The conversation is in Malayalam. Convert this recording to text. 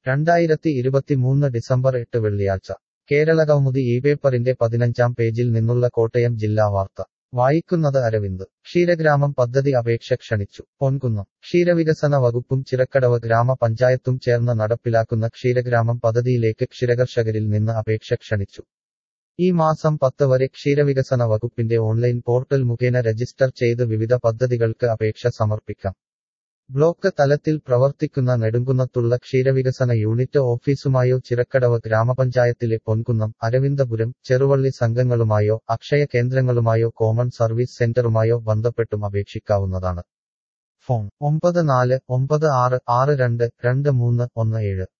രണ്ടായിരത്തി ഇരുപത്തിമൂന്ന് ഡിസംബർ എട്ട് വെള്ളിയാഴ്ച കേരള കൗമുദി ഈ പേപ്പറിന്റെ പതിനഞ്ചാം പേജിൽ നിന്നുള്ള കോട്ടയം ജില്ലാ വാർത്ത വായിക്കുന്നത് അരവിന്ദ് ക്ഷീരഗ്രാമം പദ്ധതി അപേക്ഷ ക്ഷണിച്ചു പൊൻകുന്നം ക്ഷീരവികസന വകുപ്പും ചിറക്കടവ് ഗ്രാമപഞ്ചായത്തും ചേർന്ന് നടപ്പിലാക്കുന്ന ക്ഷീരഗ്രാമം പദ്ധതിയിലേക്ക് ക്ഷീരകർഷകരിൽ നിന്ന് അപേക്ഷ ക്ഷണിച്ചു ഈ മാസം പത്ത് വരെ ക്ഷീരവികസന വകുപ്പിന്റെ ഓൺലൈൻ പോർട്ടൽ മുഖേന രജിസ്റ്റർ ചെയ്ത് വിവിധ പദ്ധതികൾക്ക് അപേക്ഷ സമർപ്പിക്കാം ബ്ലോക്ക് തലത്തിൽ പ്രവർത്തിക്കുന്ന നെടുങ്കുന്നത്തുള്ള ക്ഷീരവികസന യൂണിറ്റ് ഓഫീസുമായോ ചിറക്കടവ് ഗ്രാമപഞ്ചായത്തിലെ പൊൻകുന്നം അരവിന്ദപുരം ചെറുവള്ളി സംഘങ്ങളുമായോ അക്ഷയ കേന്ദ്രങ്ങളുമായോ കോമൺ സർവീസ് സെന്ററുമായോ ബന്ധപ്പെട്ടും അപേക്ഷിക്കാവുന്നതാണ് ഫോൺ ഒമ്പത് നാല് ഒമ്പത് ആറ് ആറ് രണ്ട് രണ്ട് മൂന്ന് ഒന്ന് ഏഴ്